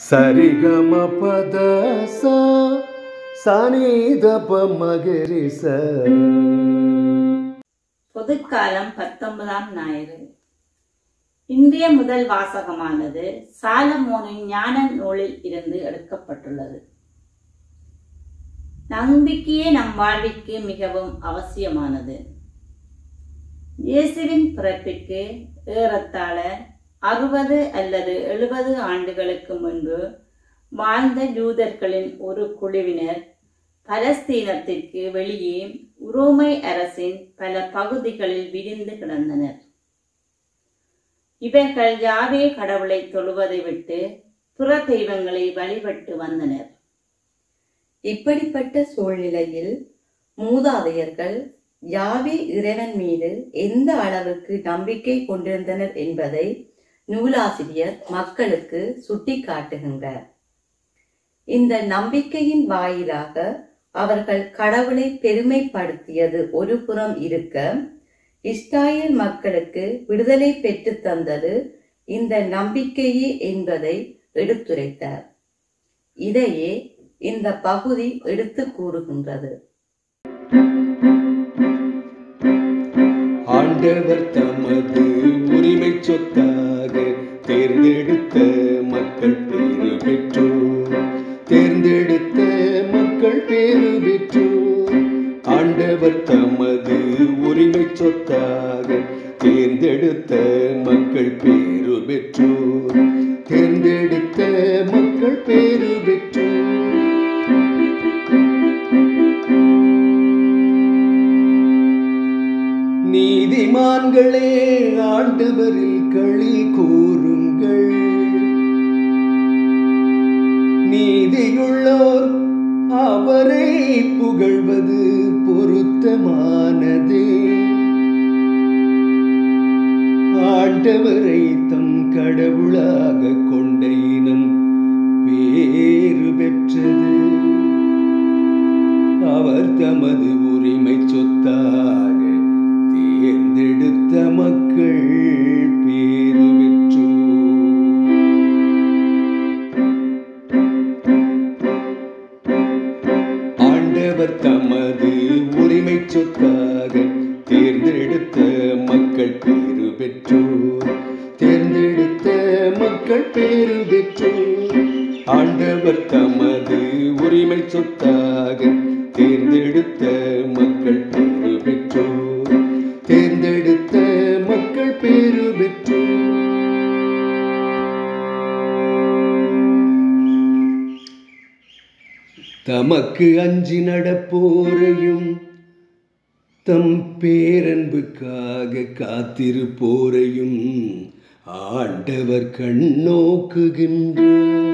சரிகம பத ச சனிதப மகரிச பொதுக்காலம் பத்தொன்பதாம் ஞாயிறு இன்றைய முதல் வாசகமானது சாலமோனின் ஞான நூலில் இருந்து எடுக்கப்பட்டுள்ளது நம்பிக்கையே நம் வாழ்விற்கு மிகவும் அவசியமானது இயேசுவின் பிறப்பிற்கு ஏறத்தாழ அறுபது அல்லது எழுபது ஆண்டுகளுக்கு முன்பு வாழ்ந்த யூதர்களின் ஒரு குழுவினர் பலஸ்தீனத்திற்கு வெளியே உரோமை அரசின் பல பகுதிகளில் விரிந்து கிடந்தனர் இவர்கள் யாவே கடவுளை தொழுவதை விட்டு புற தெய்வங்களை வழிபட்டு வந்தனர் இப்படிப்பட்ட சூழ்நிலையில் மூதாதையர்கள் யாவே இறைவன் மீது எந்த அளவுக்கு நம்பிக்கை கொண்டிருந்தனர் என்பதை நூலாசிரியர் மக்களுக்கு சுட்டிக்காட்டுகின்றார் இந்த நம்பிக்கையின் வாயிலாக அவர்கள் கடவுளை பெருமைப்படுத்தியது ஒரு புறம் இருக்க இஸ்ராயேல் மக்களுக்கு விடுதலை பெற்றுத் தந்தது இந்த நம்பிக்கையே என்பதை எடுத்துரைத்தார் இதையே இந்த பகுதி எடுத்து கூறுகின்றது ஆண்டவர் தமது உரிமை சொத்தாக தேர்ந்தெடுத்த மக்கள் பேரு பெற்றோர் தேர்ந்தெடுத்த மக்கள் பேரு பெற்றோர் ஆண்டவர் தமது உரிமை சொத்தாக தேர்ந்தெடுத்த மக்கள் பேரு பெற்றோர் தேர்ந்தெடுத்த மக்கள் பேரு பெற்றோர் நீதிமான்களே ஆண்டவரில் களி கூறுங்கள் நீதியுள்ளோர் அவரை புகழ்வது பொருத்தமானதே ஆண்டவரை தம் கடவுளாக கொண்ட இனம் பேறு பெற்றது அவர் தமது உரிமை சொத்தாக தேர்ந்தெடுத்த மக்கள் பேரு பெற்றோர் ஆண்டவர் தமது உரிமை சொத்தாக தேர்ந்தெடுத்த மக்கள் பேரு பெற்றோர் தேர்ந்தெடுத்த மக்கள் பேரு பெற்றோர் ஆண்டவர் தமது உரிமை சொத்தாக தேர்ந்தெடுத்த மக்கள் பேரு பெற்றோர் தேர்ந்தெடுத்த மக்கள் பேரு பெற்றோர் தமக்கு அஞ்சி நடப்போரையும் தம் பேரன்புக்காக காத்திருப்போரையும் ஆண்டவர் கண்ணோக்குகின்றார்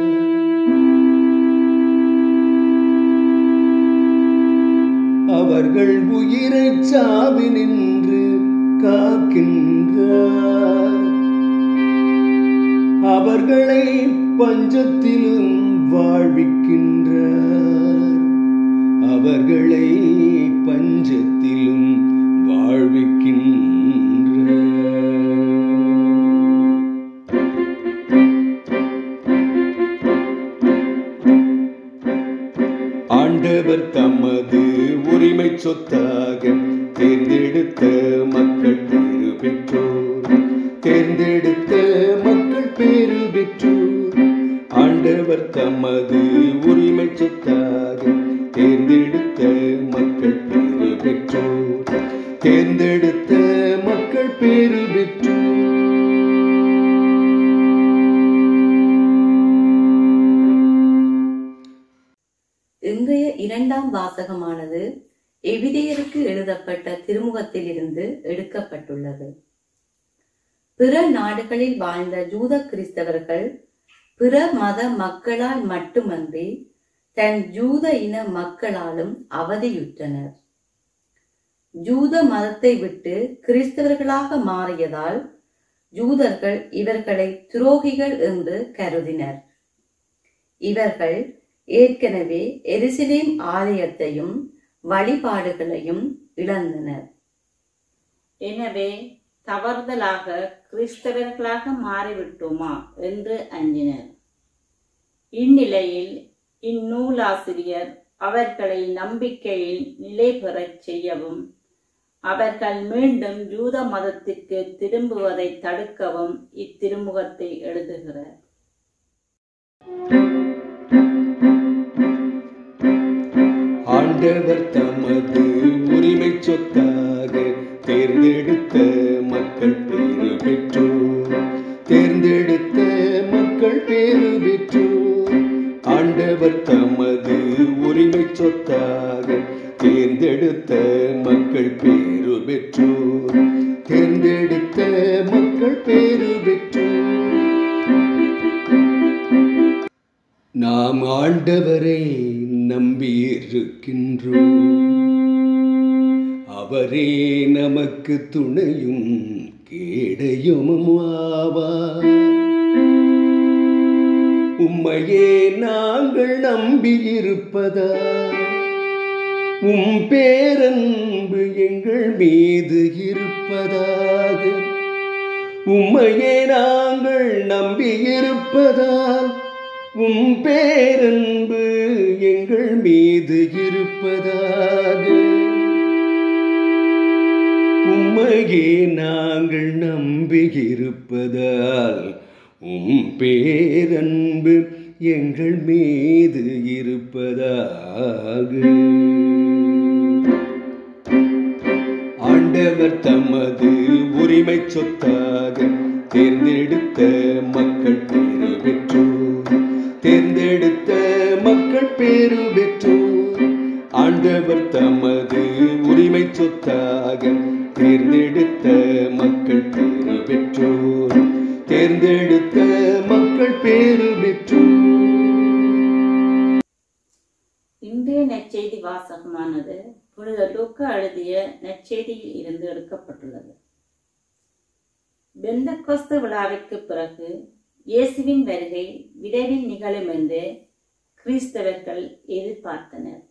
அவர்கள் உயிரை சாவி நின்று காக்கின்றார் அவர்களை பஞ்சத்திலும் வாழ்விக்கின்றார் அவர்களை பஞ்சத்திலும் வாழ்விக்கின்றார் ஆண்டவர் தமது உரிமை சொத்தாக தேர்ந்தெடுத்த மக்கள் பேரு பெற்றோர் தேர்ந்தெடுத்த மக்கள் பேரு பெற்றோர் ஆண்டவர் தமது உரிமை சொத்தாக தேர்ந்தெடுத்த மக்கள் பேரு பெற்றோர் தேர்ந்தெடுத்த மக்கள் பேரு பெற்றோர் இன்றைய இரண்டாம் வாசகமானது எபிரேயருக்கு எழுதப்பட்ட திருமுகத்திலிருந்து எடுக்கப்பட்டுள்ளது பிற நாடுகளில் வாழ்ந்த ஜூத கிறிஸ்தவர்கள் பிற மத மக்களால் மட்டுமன்றி தன் ஜூத இன மக்களாலும் அவதியுற்றனர் ஜூத மதத்தை விட்டு கிறிஸ்தவர்களாக மாறியதால் ஜூதர்கள் இவர்களை துரோகிகள் என்று கருதினர் இவர்கள் ஏற்கனவே எருசலேம் ஆலயத்தையும் வழிபாடுகளையும் இழந்தனர் எனவே தவறுதலாக கிறிஸ்தவர்களாக மாறிவிட்டோமா என்று அஞ்சினர் இந்நிலையில் இந்நூலாசிரியர் அவர்களை நம்பிக்கையில் நிலை பெறச் செய்யவும் அவர்கள் மீண்டும் யூத மதத்திற்கு திரும்புவதை தடுக்கவும் இத்திருமுகத்தை எழுதுகிறார் ஆண்டவர் தமது உரிமை சொத்தாக தேர்ந்தெடுத்த மக்கள் பேறு பெற்றோர் தேர்ந்தெடுத்த மக்கள் பேறு பெற்றோர் ஆண்டவர் தமது உரிமை சொத்தாக தேர்ந்தெடுத்த மக்கள் பேறு பெற்றோர் தேர்ந்தெடுத்த மக்கள் பேறு பெற்றோர் நாம் ஆண்டவரை நம்பியிருக்கின்றோம் அவரே நமக்கு துணையும் கேடயமும் ஆவார் உம்மையே நாங்கள் நம்பியிருப்பதா உம் பேரன்பு எங்கள் மீது இருப்பதாக உம்மையே நாங்கள் நம்பியிருப்பதால் உம் பேரன்பு எங்கள் மீது இருப்பதாக உம்மையே நாங்கள் நம்பியிருப்பதால் உம் பேரன்பு எங்கள் மீது இருப்பதாக ஆண்டவர் தமது உரிமை சொத்தாக தேர்ந்தெடுத்த மக்கள் பேறு பெற்றோர் தேர்ந்தெடுத்த மக்கள் பேறு பெற்றோர் ஆண்டவர் தமது உரிமை சொத்தாக தேர்ந்தெடுத்த மக்கள் பேறு பெற்றோர் தேர்ந்தெடுத்த மக்கள் பேறு பெற்றோர் இன்றைய நற்செய்தி வாசகமானது புனித லூக்கா எழுதிய நற்செய்தியில் இருந்து எடுக்கப்பட்டுள்ளது பெந்தகோஸ்து விழாவிற்கு பிறகு இயேசுவின் வருகை விரைவில் நிகழும் என்று கிறிஸ்தவர்கள் எதிர்பார்த்தனர்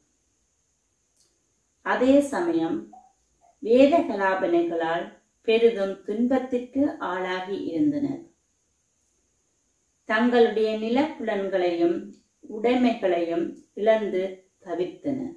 அதே சமயம் வேத கலாபனைகளால் பெரிதும் துன்பத்திற்கு ஆளாகி இருந்தனர் தங்களுடைய நிலப்புலன்களையும் உடைமைகளையும் இழந்து தவித்தனர்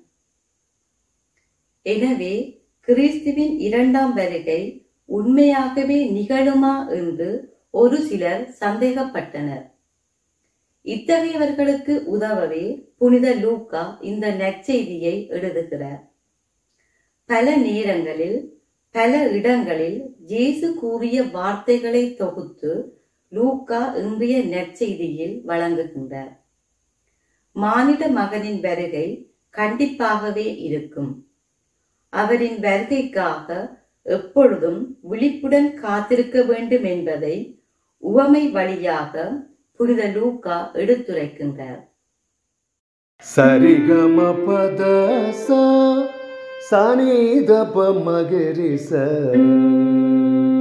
எனவே கிறிஸ்துவின் இரண்டாம் வருகை உண்மையாகவே நிகழுமா என்று ஒரு சிலர் சந்தேகப்பட்டனர் இத்தகையவர்களுக்கு உதவவே புனித லூக்கா இந்த நற்செய்தியை எழுதுகிறார் பல நேரங்களில் பல இடங்களில் இயேசு கூறிய வார்த்தைகளை தொகுத்து லூக்கா இன்றைய நற்செய்தியில் வழங்குகின்றார் மானிட மகனின் வருகை கண்டிப்பாகவே இருக்கும் அவரின் வருகைக்காக எப்பொழுதும் விழிப்புடன் காத்திருக்க வேண்டும் என்பதை உவமை வழியாக புனித லூக்கா எடுத்துரைக்கின்றார் சரிகம பதச சனிதப மகரிச